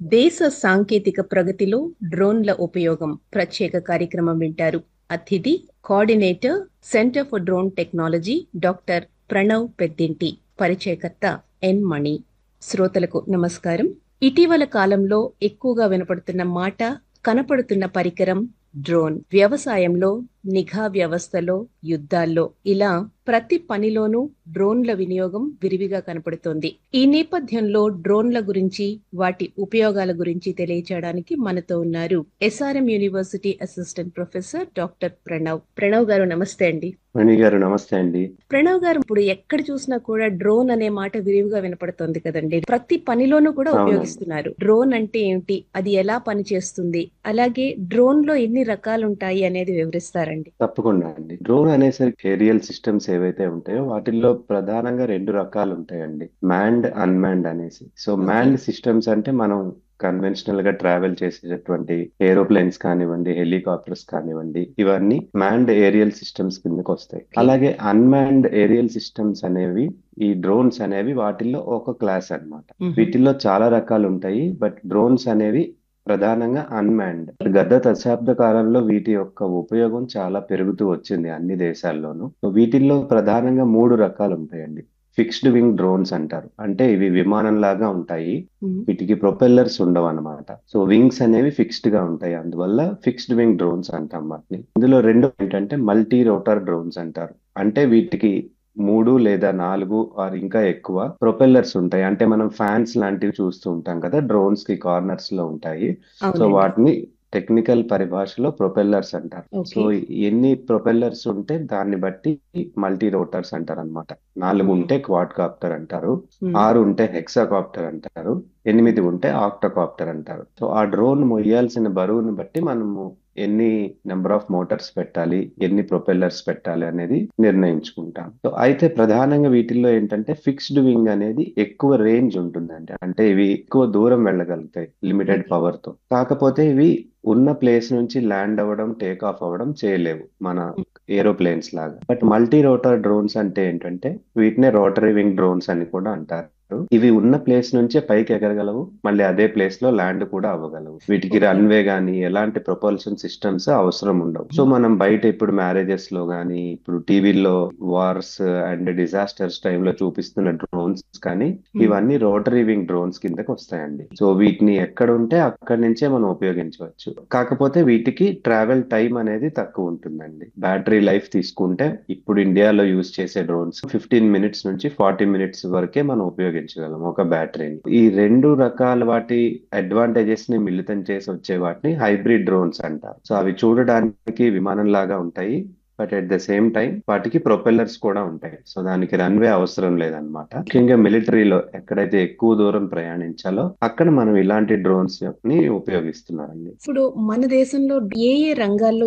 దేశ సాంకేతిక ప్రగతిలో డ్రోన్ల ఉపయోగం ప్రత్యేక కార్యక్రమం వింటారు అతిథి coordinator centre for drone technology doctor Pranav Peddinti పరిచయకర్త ఎన్ మణి శ్రోతలకు నమస్కారం ఇటీవల కాలంలో ఎక్కువగా వినపడుతున్న మాట కనపడుతున్న పరికరం డ్రోన్ వ్యవసాయంలో నిఘా వ్యవస్థలో యుద్ధాల్లో ఇలా ప్రతి పనిలోనూ డ్రోన్ల వినియోగం విరివిగా కనపడుతోంది ఈ నేపథ్యంలో డ్రోన్ల గురించి వాటి ఉపయోగాల గురించి తెలియచేయడానికి మనతో ఉన్నారు SRM university assistant professor doctor Pranav Pranav గారు నమస్తే అండి మణి గారు నమస్తే అండి ప్రణవ్ గారు ఇప్పుడు ఎక్కడ చూసినా కూడా డ్రోన్ అనే మాట విరివిగా వినపడుతోంది కదండి ప్రతి పనిలోనూ కూడా అవునండి. ఉపయోగిస్తున్నారు డ్రోన్ అంటే ఏమిటి అది ఎలా పనిచేస్తుంది అలాగే డ్రోన్ లో ఎన్ని రకాలు ఉంటాయి అనేది వివరిస్తారండి తప్పకుండా అండి డ్రోన్ అనేసరికి ఏరియల్ సిస్టమ్స్ ఏవైతే ఉంటాయో వాటిల్లో ప్రధానంగా రెండు రకాలు ఉంటాయండి మ్యాండ్ అన్మాన్డ్ అనేసి సో మ్యాండ్ సిస్టమ్స్ అంటే మనం కన్వెన్షనల్ గా ట్రావెల్ చేసేటటువంటి ఏరోప్లేన్స్ కానివ్వండి హెలికాప్టర్స్ కానివ్వండి ఇవన్నీ మ్యాండ్ ఏరియల్ సిస్టమ్స్ కిందకి వస్తాయి అలాగే అన్మాన్డ్ ఏరియల్ సిస్టమ్స్ అనేవి ఈ డ్రోన్స్ అనేవి వాటిల్లో ఒక క్లాస్ అన్నమాట మ్మ్. వీటిల్లో చాలా రకాలు ఉంటాయి బట్ డ్రోన్స్ అనేవి ప్రధానంగా అన్మాన్డ్ గత దశాబ్ద కాలంలో వీటి యొక్క ఉపయోగం చాలా పెరుగుతూ వచ్చింది అన్ని దేశాల్లోనూ సో వీటిల్లో ప్రధానంగా మూడు రకాలు ఉంటాయండి ఫిక్స్డ్ వింగ్ డ్రోన్స్ అంటారు అంటే ఇవి విమానం లాగా ఉంటాయి మ్మ్. వీటికి ప్రొపెల్లర్స్ ఉండవు అనమాట సో వింగ్స్ అనేవి ఫిక్స్డ్ గా ఉంటాయి అందువల్ల ఫిక్స్డ్ వింగ్ డ్రోన్స్ అంటాం వాటిని ఇందులో రెండు ఏంటంటే మల్టీ రోటర్ డ్రోన్స్ అంటారు అంటే వీటికి మూడు లేదా నాలుగు ఆర్ ఇంకా ఎక్కువ ప్రొపెల్లర్స్ ఉంటాయి అంటే మనం ఫ్యాన్స్ లాంటివి చూస్తూ ఉంటాం కదా డ్రోన్స్ కి కార్నర్స్ లో ఉంటాయి సో అవునండి వాటిని టెక్నికల్ పరిభాషలో ప్రొపెల్లర్స్ అంటారు సో ఓకే ఎన్ని ప్రొపెల్లర్స్ ఉంటే దాన్ని బట్టి మల్టీ రోటర్స్ అంటారు అనమాట నాలుగు మ్మ్. ఉంటే క్వాడ్ కాప్టర్ అంటారు మ్మ్. ఆరు ఉంటే హెక్సాకాప్టర్ అంటారు ఎనిమిది ఉంటే ఆక్టోకాప్టర్ అంటారు సో ఆ డ్రోన్ మొయ్యాల్సిన బరువుని బట్టి మనము ఎన్ని నెంబర్ ఆఫ్ మోటార్స్ పెట్టాలి ఎన్ని ప్రొపెల్లర్స్ పెట్టాలి అనేది నిర్ణయించుకుంటాం సో అయితే ప్రధానంగా వీటిల్లో ఏంటంటే ఫిక్స్డ్ వింగ్ అనేది ఎక్కువ రేంజ్ ఉంటుందండి అంటే ఇవి ఎక్కువ దూరం వెళ్ళగలుగుతాయి లిమిటెడ్ ఓకే పవర్ తో కాకపోతే ఇవి ఉన్న ప్లేస్ నుంచి ల్యాండ్ అవ్వడం టేక్ ఆఫ్ అవ్వడం చేయలేవు మన ఏరోప్లేన్స్ లాగా బట్ మల్టీ రోటర్ డ్రోన్స్ అంటే ఏంటంటే వీటినే రోటరీ వింగ్ డ్రోన్స్ అని కూడా అంటారు ఇవి ఉన్న ప్లేస్ నుంచే పైకి ఎగరగలవు మళ్ళీ అదే ప్లేస్ లో ల్యాండ్ కూడా అవ్వగలవు వీటికి ఓకే రన్వే గానీ ఎలాంటి ప్రొపల్షన్ సిస్టమ్స్ అవసరం ఉండవు సో మనం బయట ఇప్పుడు మ్యారేజెస్ లో గానీ ఇప్పుడు టీవీల్లో వార్స్ అండ్ డిజాస్టర్స్ టైంలో చూపిస్తున్న డ్రోన్స్ కానీ మ్మ్. ఇవన్నీ రోటరీ వింగ్ డ్రోన్స్ కిందకి వస్తాయండి సో వీటిని ఎక్కడ ఉంటే అక్కడి నుంచే మనం ఉపయోగించవచ్చు కాకపోతే వీటికి ట్రావెల్ టైం అనేది తక్కువ ఉంటుందండి బ్యాటరీ లైఫ్ తీసుకుంటే ఇప్పుడు ఇండియాలో యూజ్ చేసే డ్రోన్స్ ఫిఫ్టీన్ మినిట్స్ నుంచి ఫార్టీ మినిట్స్ వరకే మనం ఉపయోగించగలం ఒక బ్యాటరీని ఈ రెండు రకాల వాటి అడ్వాంటేజెస్ ని మిళితం చేసి వచ్చే వాటిని హైబ్రిడ్ డ్రోన్స్ అంటారు సో అవి చూడడానికి విమానం లాగా ఉంటాయి but at the same time వాటికి ప్రొపెల్లర్స్ కూడా ఉంటాయి సో దానికి రన్వే అవసరం లేదన్నమాట ముఖ్యంగా మిలిటరీలో ఎక్కడైతే ఎక్కువ దూరం ప్రయాణించాలో అక్కడ మనం ఇలాంటి డ్రోన్స్ ని ఉపయోగిస్తున్నారండి ఇప్పుడు మన దేశంలో ఏ ఏ రంగాల్లో